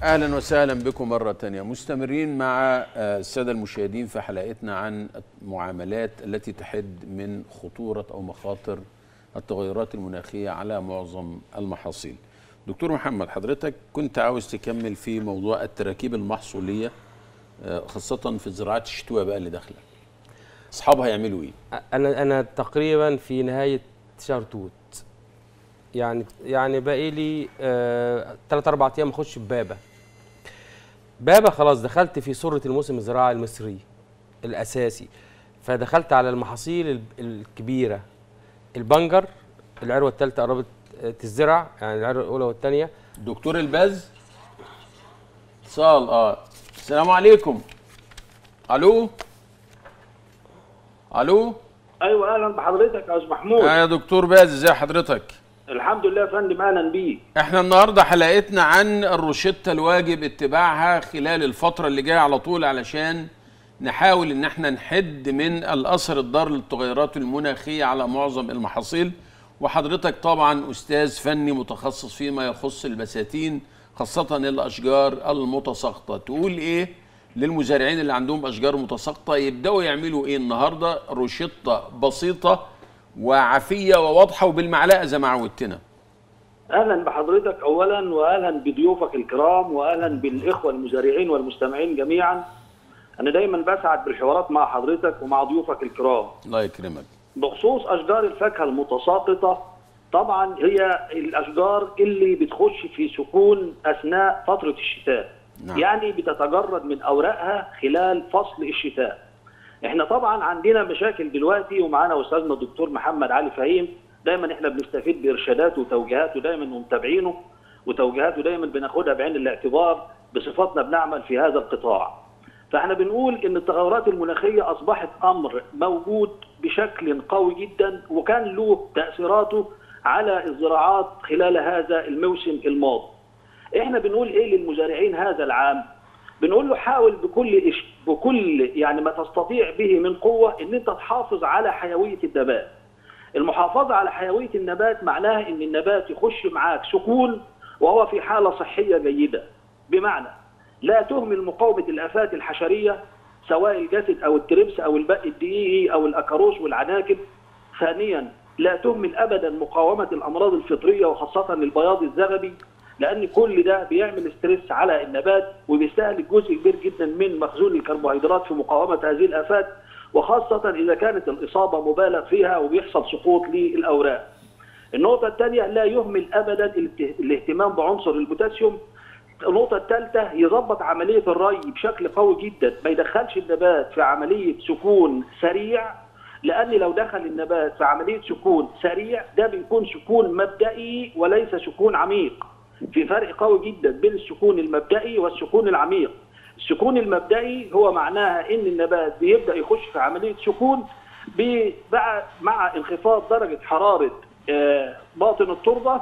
اهلا وسهلا بكم مره تانية مستمرين مع آه، الساده المشاهدين في حلقتنا عن المعاملات التي تحد من خطوره او مخاطر التغيرات المناخيه على معظم المحاصيل دكتور محمد حضرتك كنت عاوز تكمل في موضوع التراكيب المحصوليه آه، خاصه في الزراعات الشتويه بقى اللي داخله اصحابها يعملوا ايه انا انا تقريبا في نهايه شهر توت يعني يعني باقي لي ثلاث اربع ايام اخش في بابا بابا خلاص دخلت في سره الموسم الزراعي المصري الاساسي فدخلت على المحاصيل ال- الكبيره البنجر العروه الثالثه قربت آه، تزرع يعني العروه الاولى والثانيه دكتور الباز اتصال اه السلام عليكم الو الو ايوه اهلا بحضرتك يا استاذ محمود آه يا دكتور باز ازي حضرتك الحمد لله يا فندم اهلا بيك احنا النهارده حلقتنا عن الروشته الواجب اتباعها خلال الفتره اللي جايه على طول علشان نحاول ان احنا نحد من الاثر الضار للتغيرات المناخيه على معظم المحاصيل وحضرتك طبعا استاذ فني متخصص فيما يخص البساتين خاصه الاشجار المتساقطه تقول ايه للمزارعين اللي عندهم اشجار متساقطه يبداوا يعملوا ايه النهارده روشته بسيطه وعافيه وواضحه وبالمعلقه زي ما عودتنا اهلا بحضرتك اولا واهلا بضيوفك الكرام واهلا بالاخوه المزارعين والمستمعين جميعا انا دايما بسعد بالحوارات مع حضرتك ومع ضيوفك الكرام الله يكرمك بخصوص اشجار الفاكهه المتساقطه طبعا هي الاشجار اللي بتخش في سكون اثناء فتره الشتاء نعم. يعني بتتجرد من اوراقها خلال فصل الشتاء احنا طبعا عندنا مشاكل دلوقتي ومعانا استاذنا الدكتور محمد علي فهيم دايما احنا بنستفيد بارشاداته وتوجيهاته دايما ومتابعينه وتوجيهاته دايما بناخدها بعين الاعتبار بصفتنا بنعمل في هذا القطاع فاحنا بنقول ان التغيرات المناخيه اصبحت امر موجود بشكل قوي جدا وكان له تاثيراته على الزراعات خلال هذا الموسم الماضي. احنا بنقول ايه للمزارعين هذا العام؟ بنقول له حاول بكل إش... بكل يعني ما تستطيع به من قوه ان انت تحافظ على حيويه النبات. المحافظه على حيويه النبات معناها ان النبات يخش معاك سكون وهو في حاله صحيه جيده. بمعنى لا تهمل مقاومه الافات الحشريه سواء الجسد او التربس او البق الدقيقي او الاكاروس والعناكب. ثانيا لا تهمل ابدا مقاومه الامراض الفطريه وخاصه البياض الزغبي لان كل ده بيعمل ستريس على النبات وبيستهلك جزء كبير جدا من مخزون الكربوهيدرات في مقاومه هذه الافات وخاصه اذا كانت الاصابه مبالغ فيها وبيحصل سقوط للاوراق. النقطه الثانيه لا يهمل ابدا الاهت- الاهتمام بعنصر البوتاسيوم النقطة الثالثة يظبط عملية الري بشكل قوي جدا ما يدخلش النبات في عملية سكون سريع لأن لو دخل النبات في عملية سكون سريع ده بيكون سكون مبدئي وليس سكون عميق في فرق قوي جدا بين السكون المبدئي والسكون العميق السكون المبدئي هو معناها ان النبات بيبدا يخش في عمليه سكون ب- مع مع انخفاض درجه حراره آه، باطن التربه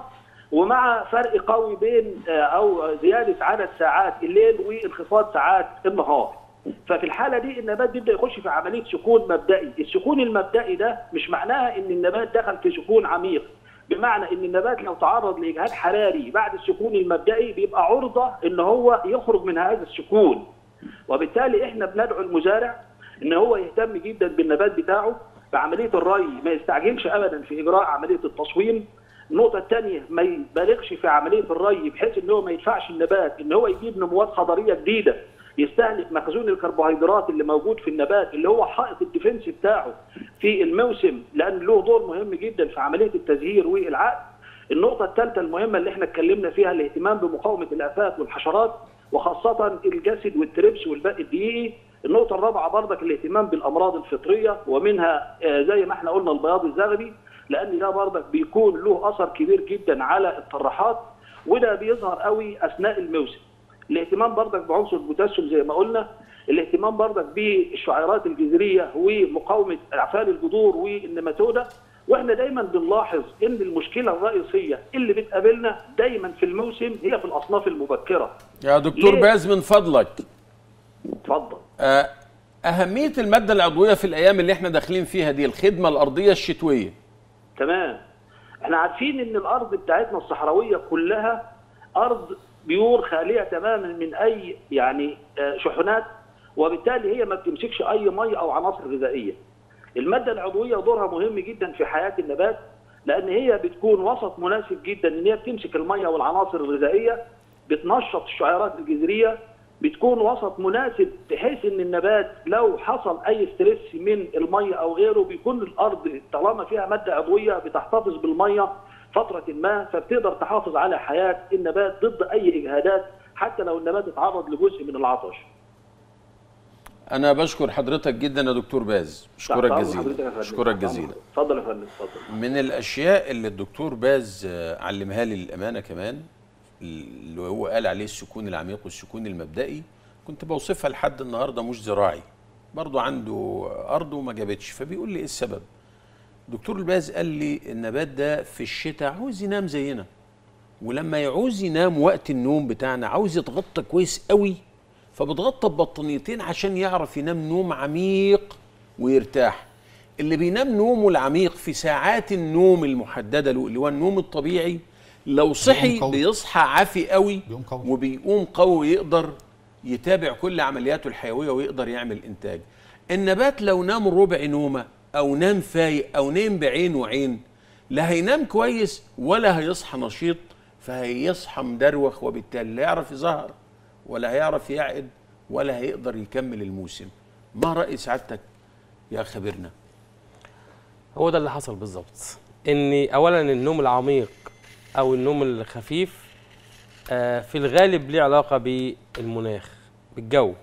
ومع فرق قوي بين آه، او زياده عدد ساعات الليل وانخفاض ساعات النهار. ففي الحاله دي النبات بيبدا يخش في عمليه سكون مبدئي، السكون المبدئي ده مش معناها ان النبات دخل في سكون عميق، بمعنى ان النبات لو تعرض لاجهاد حراري بعد السكون المبدئي بيبقى عرضه ان هو يخرج من هذا السكون. وبالتالي احنا بندعو المزارع ان هو يهتم جدا بالنبات بتاعه بعمليه الري ما يستعجلش ابدا في اجراء عمليه التصويم النقطة الثانية ما يبالغش في عملية الري بحيث ان هو ما يدفعش النبات ان هو يجيب نموات خضرية جديدة يستهلك مخزون الكربوهيدرات اللي موجود في النبات اللي هو حائط الديفنس بتاعه في الموسم لان له دور مهم جدا في عملية التزهير والعقد. النقطة الثالثة المهمة اللي احنا اتكلمنا فيها الاهتمام بمقاومة الآفات والحشرات وخاصة الجسد والتربس والباقي الدقيقي. النقطة الرابعة برضك الاهتمام بالأمراض الفطرية ومنها آه، زي ما احنا قلنا البياض الزغبي لأن ده برضك بيكون له أثر كبير جدا على الطراحات وده بيظهر قوي أثناء الموسم. الاهتمام برضك بعنصر البوتاسيوم زي ما قلنا الاهتمام برضك بالشعيرات الجذريه ومقاومه اعفال الجذور والنماتوده واحنا دايما بنلاحظ ان المشكله الرئيسيه اللي بتقابلنا دايما في الموسم هي في الاصناف المبكره يا دكتور ليه؟ باز من فضلك اتفضل آه، أهمية المادة العضوية في الأيام اللي احنا داخلين فيها دي الخدمة الأرضية الشتوية تمام احنا عارفين ان الارض بتاعتنا الصحراويه كلها ارض بيور خاليه تماما من اي يعني آه، شحنات وبالتالي هي ما بتمسكش اي ميه او عناصر غذائيه. الماده العضويه دورها مهم جدا في حياه النبات لان هي بتكون وسط مناسب جدا ان هي بتمسك الميه والعناصر الغذائيه بتنشط الشعيرات الجذريه بتكون وسط مناسب بحيث ان النبات لو حصل اي ستريس من الميه او غيره بيكون الارض طالما فيها ماده عضويه بتحتفظ بالميه فتره ما فبتقدر تحافظ على حياه النبات ضد اي اجهادات حتى لو النبات اتعرض لجزء من العطش. انا بشكر حضرتك جدا يا دكتور باز اشكرك تحت أمر جزيلا حضرتك يا فندم. اشكرك تحت أمر جزيلا حضرتك. اتفضل يا فندم اتفضل. من الاشياء اللي الدكتور باز آه، علمها لي للامانه كمان اللي هو قال عليه السكون العميق والسكون المبدئي كنت بوصفها لحد النهارده مش زراعي برضه عنده ارض وما جابتش فبيقول لي ايه السبب دكتور الباز قال لي النبات ده في الشتاء عاوز ينام زينا ولما يعوز ينام وقت النوم بتاعنا عاوز يتغطى كويس قوي فبتغطى ببطانيتين عشان يعرف ينام نوم عميق ويرتاح اللي بينام نومه العميق في ساعات النوم المحدده له اللي هو النوم الطبيعي لو صحي بيقوم قوي. بيصحى عافي قوي بيقوم قوي. وبيقوم قوي يقدر يتابع كل عملياته الحيويه ويقدر يعمل انتاج النبات لو نام ربع نومه او نام فايق او نام بعين وعين لا هينام كويس ولا هيصحى نشيط فهيصحى مدروخ وبالتالي لا يعرف يظهر ولا هيعرف يعقد ولا هيقدر يكمل الموسم ما رأي سعادتك يا خبرنا هو ده اللي حصل بالظبط ان اولا النوم العميق او النوم الخفيف آه، في الغالب ليه علاقه بالمناخ بالجو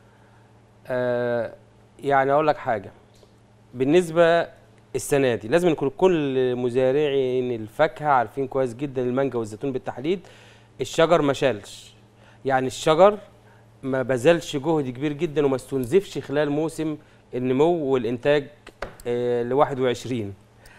آه، يعني اقول لك حاجه بالنسبه السنه دي لازم يكون كل مزارعين الفاكهه عارفين كويس جدا المانجا والزيتون بالتحديد الشجر ما شالش يعني الشجر ما بذلش جهد كبير جدا وما استنزفش خلال موسم النمو والانتاج ل 21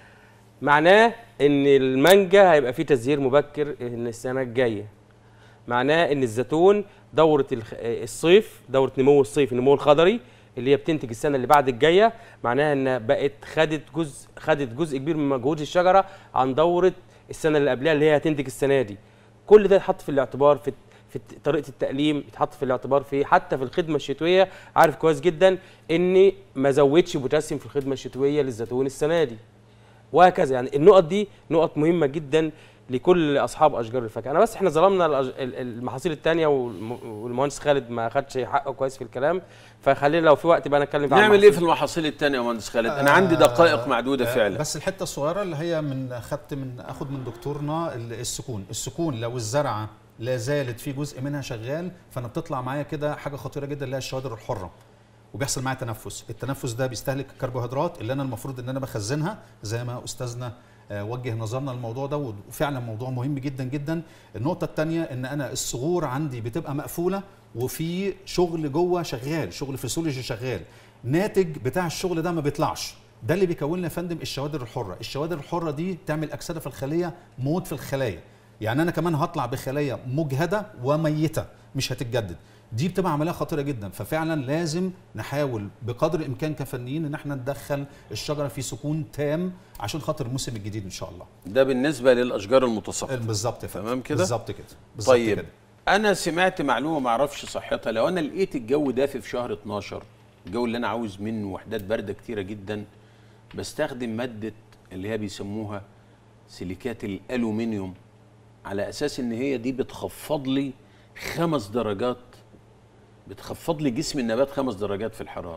معناه ان المانجا هيبقى فيه تزهير مبكر ان السنه الجايه معناه ان الزيتون دوره الخ- الصيف دوره نمو الصيف النمو الخضري اللي هي بتنتج السنه اللي بعد الجايه معناها ان بقت خدت جزء خدت جزء كبير من مجهود الشجره عن دوره السنه اللي قبلها اللي هي هتنتج السنه دي كل ده يتحط في الاعتبار في في الت- طريقه التقليم يتحط في الاعتبار في حتى في الخدمه الشتويه عارف كويس جدا اني ما زودش بوتاسيوم في الخدمه الشتويه للزيتون السنه دي وهكذا يعني النقط دي نقط مهمه جدا لكل اصحاب اشجار الفاكهه انا بس احنا ظلمنا الأج- ال- المحاصيل الثانيه والمهندس خالد ما خدش حقه كويس في الكلام فخلينا لو في وقت بقى نتكلم عن نعمل ايه المحاصيل. في المحاصيل التانية يا مهندس خالد انا عندي دقائق معدودة آه، فعلا بس الحته الصغيره اللي هي من خدت من اخد من دكتورنا ال- السكون السكون لو الزرعه لا زالت في جزء منها شغال فانا بتطلع معايا كده حاجه خطيره جدا اللي هي الشوادر الحره وبيحصل معايا تنفس التنفس ده بيستهلك الكربوهيدرات اللي انا المفروض ان انا بخزنها زي ما استاذنا آه، وجه نظرنا للموضوع ده وفعلا موضوع مهم جدا جدا النقطه الثانيه ان انا الصغور عندي بتبقى مقفوله وفي شغل جوه شغال شغل فسيولوجي شغال ناتج بتاع الشغل ده ما بيطلعش ده اللي بيكون لنا يا فندم الشوادر الحره الشوادر الحره دي تعمل اكسده في الخليه موت في الخلايا يعني انا كمان هطلع بخلايا مجهده وميته مش هتتجدد دي بتبقى عمليه خطيره جدا ففعلا لازم نحاول بقدر الامكان كفنيين ان احنا ندخل الشجره في سكون تام عشان خاطر الموسم الجديد ان شاء الله ده بالنسبة للأشجار المتساقطة بالظبط يا فندم تمام كده؟ بالظبط كده بالظبط طيب كده. انا سمعت معلومه ما اعرفش صحتها لو انا لقيت الجو دافي في شهر 12 الجو اللي انا عاوز منه وحدات بارده كتيره جدا بستخدم ماده اللي هي بيسموها سيليكات الالومنيوم على اساس ان هي دي بتخفض لي خمس درجات بتخفض لي جسم النبات خمس درجات في الحراره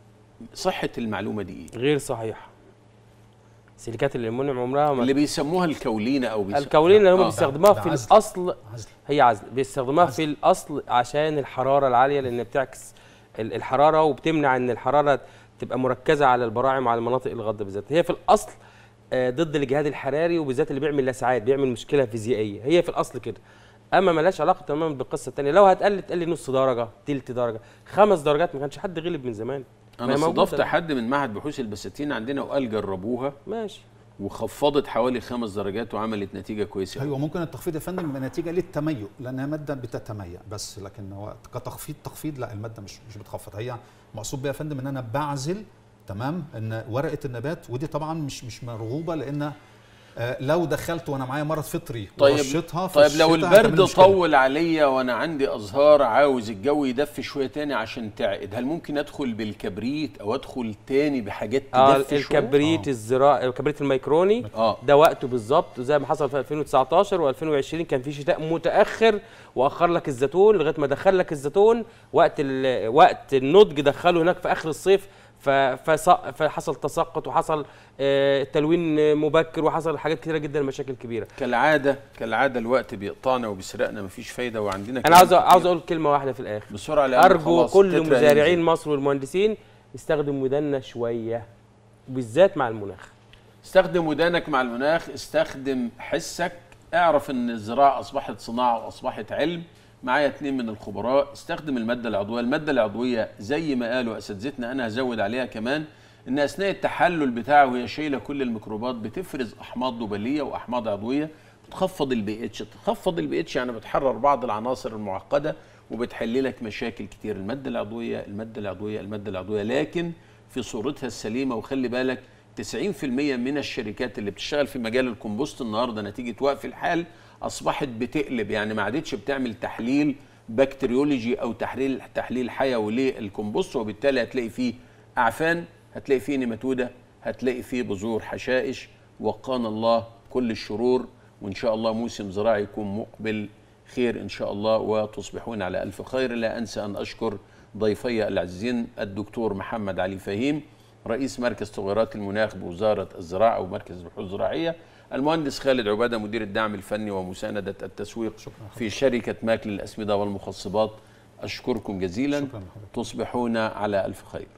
صحه المعلومه دي ايه غير صحيح سيليكات الالومنيوم عمرها ما اللي بيسموها الكولينه او بيسموها الكولين اللي هم آه. بيستخدموها ده في عزل. الاصل عزل. هي عزل بيستخدموها في الاصل عشان الحراره العاليه لان بتعكس ال- الحراره وبتمنع ان الحراره تبقى مركزه على البراعم وعلى المناطق الغض بالذات هي في الاصل آه، ضد الاجهاد الحراري وبالذات اللي بيعمل لسعات بيعمل مشكله فيزيائيه هي في الاصل كده اما ملهاش علاقه تماما بالقصه الثانيه لو هتقل تقل نص درجه تلت درجه خمس درجات ما كانش حد غلب من زمان ما انا هي موجودة. استضفت حد من معهد بحوث البساتين عندنا وقال جربوها ماشي وخفضت حوالي خمس درجات وعملت نتيجه كويسه ايوه ممكن التخفيض يا فندم يبقى نتيجه للتميؤ لانها ماده بتتميأ بس لكن هو كتخفيض تخفيض لا الماده مش مش بتخفض هي مقصود بيها يا فندم ان انا بعزل تمام ان ورقه النبات ودي طبعا مش مش مرغوبه لان آه، لو دخلت وانا معايا مرض فطري طيب ورشيتها في طيب لو الشتاء هتعمل البرد مشكلة. طول عليا وانا عندي ازهار عاوز الجو يدفي شويه تاني عشان تعقد هل ممكن ادخل بالكبريت او ادخل تاني بحاجات اه تدفي شويه الكبريت آه. الزراعي الكبريت الميكروني اه ده وقته بالظبط زي ما حصل في 2019 و2020 كان في شتاء متاخر واخر لك الزيتون لغايه ما دخل لك الزيتون وقت ال- وقت النضج دخله هناك في اخر الصيف ف- فص- فحصل تساقط وحصل آه، تلوين مبكر وحصل حاجات كتيره جدا مشاكل كبيره كالعاده كالعاده الوقت بيقطعنا وبيسرقنا مفيش فايده وعندنا انا كلام عاوز كتير. عاوز اقول كلمه واحده في الاخر بسرعه لأن ارجو خلاص كل التتر مزارعين هينزل. مصر والمهندسين يستخدموا ودنا شويه وبالذات مع المناخ استخدم ودانك مع المناخ استخدم حسك اعرف ان الزراعه اصبحت صناعه واصبحت علم معايا اتنين من الخبراء استخدم الماده العضويه الماده العضويه زي ما قالوا اساتذتنا انا هزود عليها كمان ان اثناء التحلل بتاعه وهي شايله كل الميكروبات بتفرز احماض دبليه واحماض عضويه بتخفض البي اتش تخفض البي اتش يعني بتحرر بعض العناصر المعقده وبتحل لك مشاكل كتير الماده العضويه الماده العضويه الماده العضويه لكن في صورتها السليمه وخلي بالك 90% من الشركات اللي بتشتغل في مجال الكمبوست النهارده نتيجه وقف الحال اصبحت بتقلب يعني ما عادتش بتعمل تحليل بكتيريولوجي او تحليل تحليل حيوي للكمبوست وبالتالي هتلاقي فيه اعفان هتلاقي فيه نيماتوده هتلاقي فيه بذور حشائش وقانا الله كل الشرور وان شاء الله موسم زراعي يكون مقبل خير ان شاء الله وتصبحون على الف خير لا انسى ان اشكر ضيفي العزيزين الدكتور محمد علي فهيم رئيس مركز تغيرات المناخ بوزاره الزراعه او مركز البحوث الزراعيه المهندس خالد عباده مدير الدعم الفني ومسانده التسويق في شركه ماك للاسمده والمخصبات اشكركم جزيلا شكراً لحضرتك. تصبحون على الف خير